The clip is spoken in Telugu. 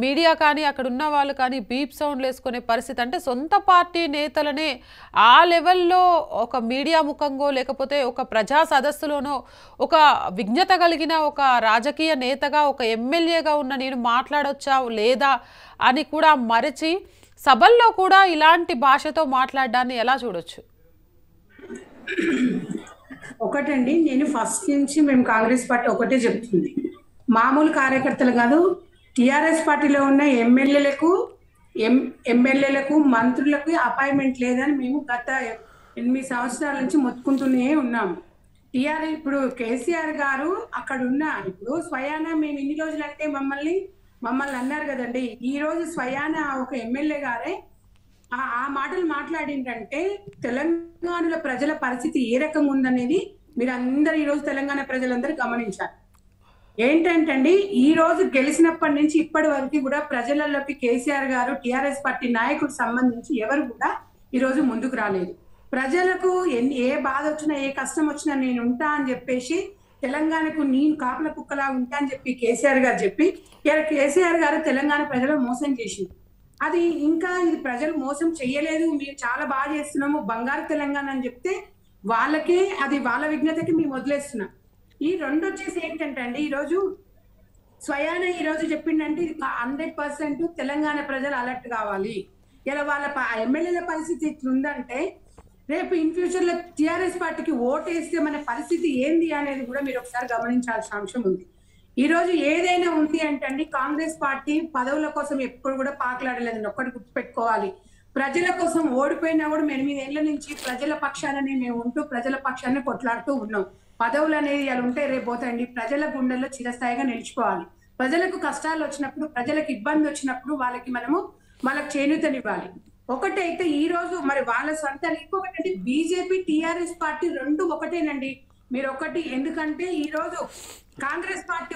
మీడియా కానీ అక్కడ ఉన్న వాళ్ళు కానీ బీప్ సౌండ్లు వేసుకునే పరిస్థితి అంటే సొంత పార్టీ నేతలనే ఆ లెవెల్లో ఒక మీడియా ముఖంగో లేకపోతే ఒక ప్రజా సదస్సులోనో ఒక విజ్ఞత కలిగిన ఒక రాజకీయ నేతగా ఒక ఎమ్మెల్యేగా ఉన్న నేను మాట్లాడొచ్చా లేదా అని కూడా మరచి సభల్లో కూడా ఇలాంటి భాషతో మాట్లాడడాన్ని ఎలా చూడొచ్చు ఒకటండి నేను ఫస్ట్ నుంచి మేము కాంగ్రెస్ పార్టీ ఒకటే చెప్తుంది మామూలు కార్యకర్తలు కాదు టిఆర్ఎస్ పార్టీలో ఉన్న ఎమ్మెల్యేలకు ఎం ఎమ్మెల్యేలకు మంత్రులకు అపాయింట్మెంట్ లేదని మేము గత ఎనిమిది సంవత్సరాల నుంచి మొత్తుకుంటూనే ఉన్నాము టిఆర్ ఇప్పుడు కేసీఆర్ గారు అక్కడ ఉన్న ఇప్పుడు స్వయాన మేము ఇన్ని రోజులు అంటే మమ్మల్ని మమ్మల్ని అన్నారు కదండి ఈ రోజు స్వయాన ఒక ఎమ్మెల్యే గారే ఆ ఆ మాటలు మాట్లాడిందంటే తెలంగాణలో ప్రజల పరిస్థితి ఏ రకంగా ఉందనేది మీరు అందరు ఈ రోజు తెలంగాణ ప్రజలందరూ గమనించారు ఏంటంటండి ఈ రోజు గెలిచినప్పటి నుంచి ఇప్పటి వరకు కూడా ప్రజలలోకి కేసీఆర్ గారు టిఆర్ఎస్ పార్టీ నాయకులకు సంబంధించి ఎవరు కూడా ఈ రోజు ముందుకు రాలేదు ప్రజలకు ఎన్ని ఏ బాధ వచ్చినా ఏ కష్టం వచ్చినా నేను ఉంటా అని చెప్పేసి తెలంగాణకు నేను కాపుల కుక్కలా ఉంటా అని చెప్పి కేసీఆర్ గారు చెప్పి ఇలా కేసీఆర్ గారు తెలంగాణ ప్రజలు మోసం చేసింది అది ఇంకా ఇది ప్రజలు మోసం చెయ్యలేదు మేము చాలా బాగా చేస్తున్నాము బంగారు తెలంగాణ అని చెప్తే వాళ్ళకే అది వాళ్ళ విఘ్నతకి మేము వదిలేస్తున్నాం ఈ రెండు వచ్చేసి ఏంటంటే అండి ఈరోజు స్వయాన ఈ రోజు చెప్పిండంటే ఇది హండ్రెడ్ పర్సెంట్ తెలంగాణ ప్రజలు అలర్ట్ కావాలి ఇలా వాళ్ళ ప- ఎమ్మెల్యేల పరిస్థితి ఇట్లుందంటే రేపు ఇన్ ఫ్యూచర్ లో టిఆర్ఎస్ పార్టీకి ఓటు వేస్తే మన పరిస్థితి ఏంది అనేది కూడా మీరు ఒకసారి గమనించాల్సిన అంశం ఉంది ఈ రోజు ఏదైనా ఉంది అంటే అండి కాంగ్రెస్ పార్టీ పదవుల కోసం ఎప్పుడు కూడా పాకలాడలేదండి ఒక్కటి గుర్తుపెట్టుకోవాలి ప్రజల కోసం ఓడిపోయినా కూడా ఎనిమిదేళ్ల నుంచి ప్రజల పక్షాననే మేము ఉంటూ ప్రజల పక్షాన్ని కొట్లాడుతూ ఉన్నాం పదవులు అనేది అలా ఉంటే రేపు పోతాయండి ప్రజల గుండెల్లో చిరస్థాయిగా నిలిచిపోవాలి ప్రజలకు కష్టాలు వచ్చినప్పుడు ప్రజలకు ఇబ్బంది వచ్చినప్పుడు వాళ్ళకి మనము వాళ్ళకి చేయూతనివ్వాలి ఒకటైతే ఈ రోజు మరి వాళ్ళ సొంత ఇంకొకటి అంటే బీజేపీ టిఆర్ఎస్ పార్టీ రెండు ఒకటేనండి మీరు ఒకటి ఎందుకంటే ఈ రోజు కాంగ్రెస్ పార్టీ